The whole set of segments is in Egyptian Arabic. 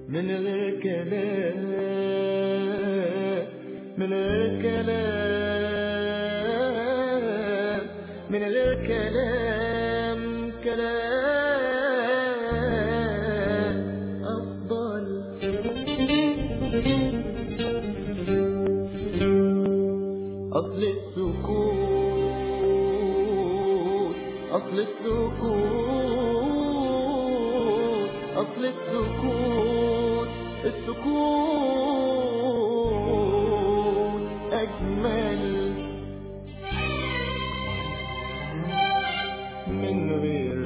من غير كلام من غير كلام من غير كلام كلام أفضل أصل السكوت أصل السكوت أصل السكوت السكوت أجمل من غير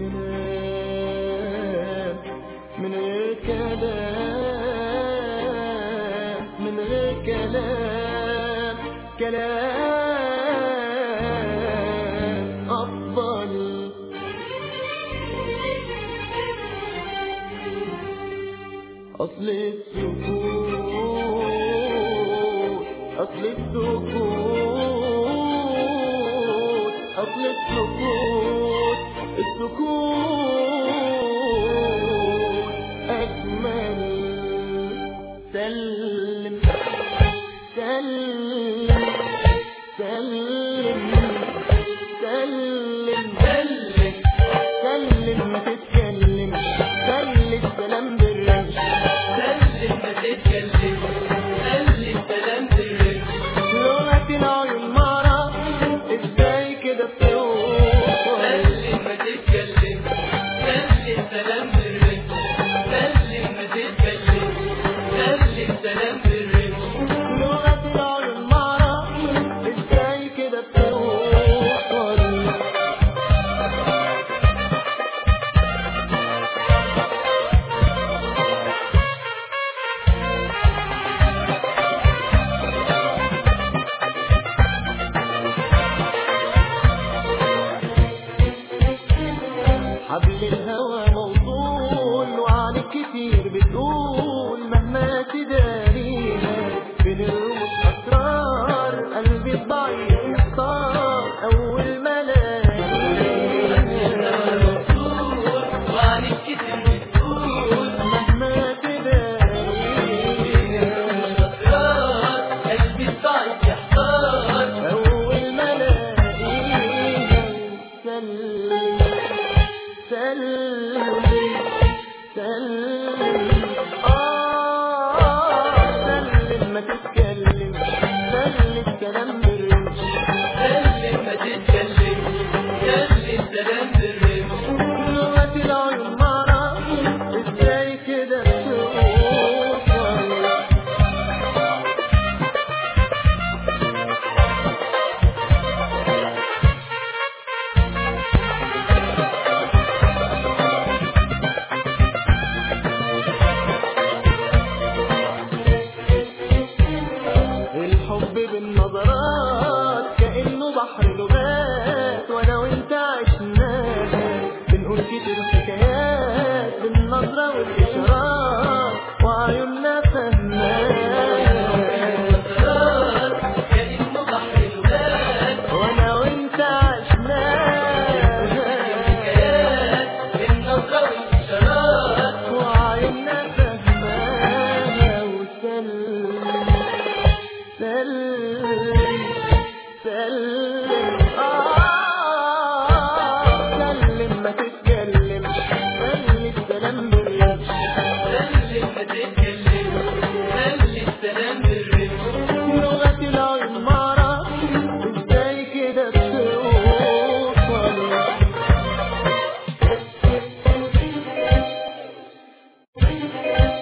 كلام من غير كلام من غير كلام كلام أفضل أصل السكوت أصل السكوت أصل السكوت السكوت أجمل سلم سلم سلم سلم سلم سلم ما تتكلم سلم سلام بالرمش سلم ما تتكلم سلم سلام بالرجل لغة العيون مرة ازاي كده بتوصل سلم ما تتكلم سلم سلام بالرجل سلم ما تتكلم سلم سلام بالرجل لغة العيون مرة ازاي كده بتوصل حبل الهوى موصول وعليك كتير بتقول مهما تداريها بين الرموز أسرار قلبي الضعيف محتار أول ما وعليك كتير بتقول مهما تداريها أسرار قلبي الضعيف يحتار أول ما ألاقيها سلم سلم سلم